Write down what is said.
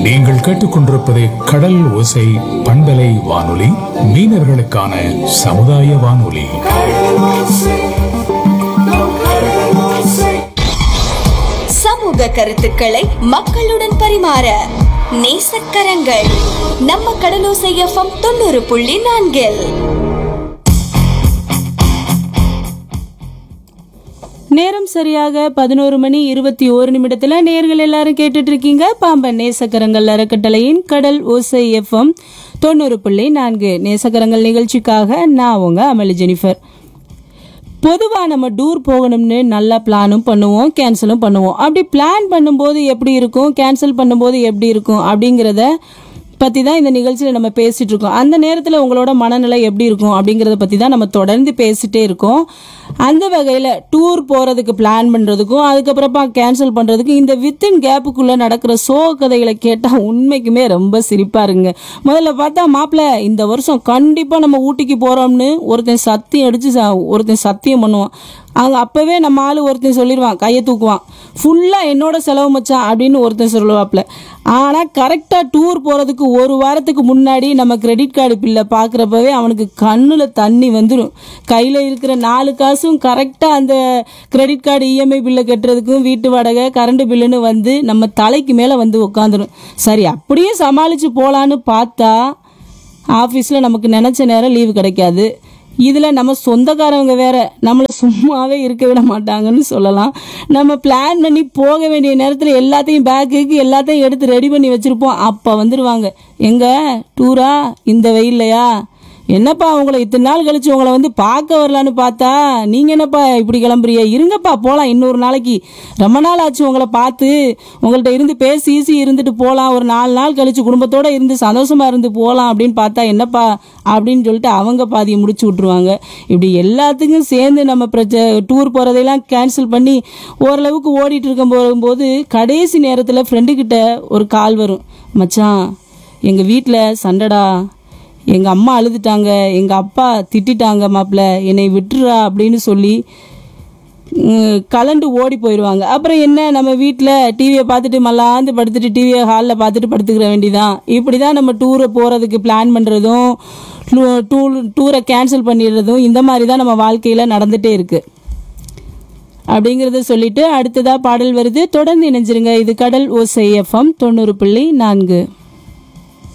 நீங்கள் கேட்டுக்கொண்டிருப்பது கடல் ஓசை பண்பலை வானொலி மீனவர்களுக்கான சமுதாய வானொலி சமூக கருத்துக்களை மக்களுடன் பரிமாற நேசக்கரங்கள் நம்ம கடலோசை எஃப்எம் தொண்ணூறு புள்ளி நான்கில் நேரம் சரியாக பதினோரு மணி இருபத்தி ஓரு நிமிடத்துல நேர்கள் எல்லாரும் கேட்டுட்டு இருக்கீங்க பாம்பன் நேசக்கரங்கள் அறக்கட்டளையின் கடல் ஓசை எஃப்எம் தொண்ணூறு புள்ளி நான்கு நேசக்கரங்கள் நிகழ்ச்சிக்காக நான் உங்க அமளி ஜெனிஃபர் பொதுவாக நம்ம டூர் போகணும்னு நல்லா பிளானும் பண்ணுவோம் கேன்சலும் பண்ணுவோம் அப்படி பிளான் பண்ணும்போது எப்படி இருக்கும் கேன்சல் பண்ணும்போது எப்படி இருக்கும் அப்படிங்கிறத பற்றி தான் இந்த நிகழ்ச்சியில் நம்ம பேசிகிட்டு இருக்கோம் அந்த நேரத்தில் உங்களோட மனநிலை எப்படி இருக்கும் அப்படிங்கிறத பற்றி தான் நம்ம தொடர்ந்து பேசிகிட்டே இருக்கோம் அந்த வகையில் டூர் போகிறதுக்கு பிளான் பண்ணுறதுக்கும் அதுக்கப்புறமா கேன்சல் பண்ணுறதுக்கும் இந்த வித்தின் கேப்புக்குள்ளே நடக்கிற சோக கதைகளை கேட்டால் உண்மைக்குமே ரொம்ப சிரிப்பாக இருங்க முதல்ல பார்த்தா மாப்பிள்ள இந்த வருஷம் கண்டிப்பாக நம்ம ஊட்டிக்கு போகிறோம்னு ஒருத்தன் சத்தியம் அடித்து ஒருத்தன் சத்தியம் பண்ணுவான் அங்கே அப்போவே நம்ம ஆள் ஒருத்தன் சொல்லிடுவான் கையை தூக்குவான் ஃபுல்லாக என்னோட செலவு மச்சான் அப்படின்னு ஒருத்தன் சொல்லுவாப்புல ஆனால் கரெக்டாக டூர் போகிறதுக்கு ஒரு வாரத்துக்கு முன்னாடி நம்ம கிரெடிட் கார்டு பில்லை பார்க்குறப்பவே அவனுக்கு கண்ணில் தண்ணி வந்துடும் கையில் இருக்கிற நாலு காசும் கரெக்டாக அந்த கிரெடிட் கார்டு இஎம்ஐ பில்லை கட்டுறதுக்கும் வீட்டு வாடகை கரண்ட் பில்லுன்னு வந்து நம்ம தலைக்கு மேலே வந்து உட்காந்துரும் சரி அப்படியே சமாளித்து போகலான்னு பார்த்தா ஆஃபீஸில் நமக்கு நினச்ச நேரம் லீவு கிடைக்காது இதில் நம்ம சொந்தக்காரவங்க வேற நம்மளை சும்மாவே இருக்க விட மாட்டாங்கன்னு சொல்லலாம் நம்ம பிளான் பண்ணி போக வேண்டிய நேரத்தில் எல்லாத்தையும் பேக்குக்கு எல்லாத்தையும் எடுத்து ரெடி பண்ணி வச்சுருப்போம் அப்போ வந்துடுவாங்க எங்க டூரா இந்த வெயில்லையா என்னப்பா உங்களை இத்தனை நாள் கழிச்சு உங்களை வந்து பார்க்க வரலான்னு பார்த்தா நீங்கள் என்னப்பா இப்படி கிளம்புறிய இருங்கப்பா போகலாம் இன்னொரு நாளைக்கு ரொம்ப நாள் ஆச்சு உங்களை பார்த்து உங்கள்கிட்ட இருந்து பேசி ஈசி இருந்துட்டு போகலாம் ஒரு நாலு நாள் கழிச்சு குடும்பத்தோட இருந்து சந்தோஷமா இருந்து போகலாம் அப்படின்னு பார்த்தா என்னப்பா அப்படின்னு சொல்லிட்டு அவங்க பாதியை முடிச்சு விட்ருவாங்க இப்படி எல்லாத்துக்கும் சேர்ந்து நம்ம பிரச்ச டூர் போகிறதையெல்லாம் கேன்சல் பண்ணி ஓரளவுக்கு ஓடிட்டு இருக்கும் போகும்போது கடைசி நேரத்தில் ஃப்ரெண்டுக்கிட்ட ஒரு கால் வரும் மச்சான் எங்கள் வீட்டில் சண்டைடா எங்கள் அம்மா அழுதுட்டாங்க எங்கள் அப்பா திட்டிட்டாங்க மாப்பிள்ள என்னை விட்டுறா அப்படின்னு சொல்லி ம், கலண்டு ஓடி போயிடுவாங்க அப்புறம் என்ன நம்ம வீட்டில் டிவியை பார்த்துட்டு மல்லாந்து படுத்துட்டு டிவியை ஹாலில் பார்த்துட்டு படுத்துக்கிற வேண்டியதான் இப்படி தான் நம்ம டூரை போகிறதுக்கு பிளான் பண்ணுறதும் டூர் டூரை கேன்சல் பண்ணிடுறதும் இந்த மாதிரி தான் நம்ம வாழ்க்கையில் நடந்துகிட்டே இருக்குது அப்படிங்கிறத சொல்லிட்டு அடுத்ததாக பாடல் வருது தொடர்ந்து இணைஞ்சிருங்க இது கடல் ஓசை எஃப்எம் தொண்ணூறு புள்ளி நான்கு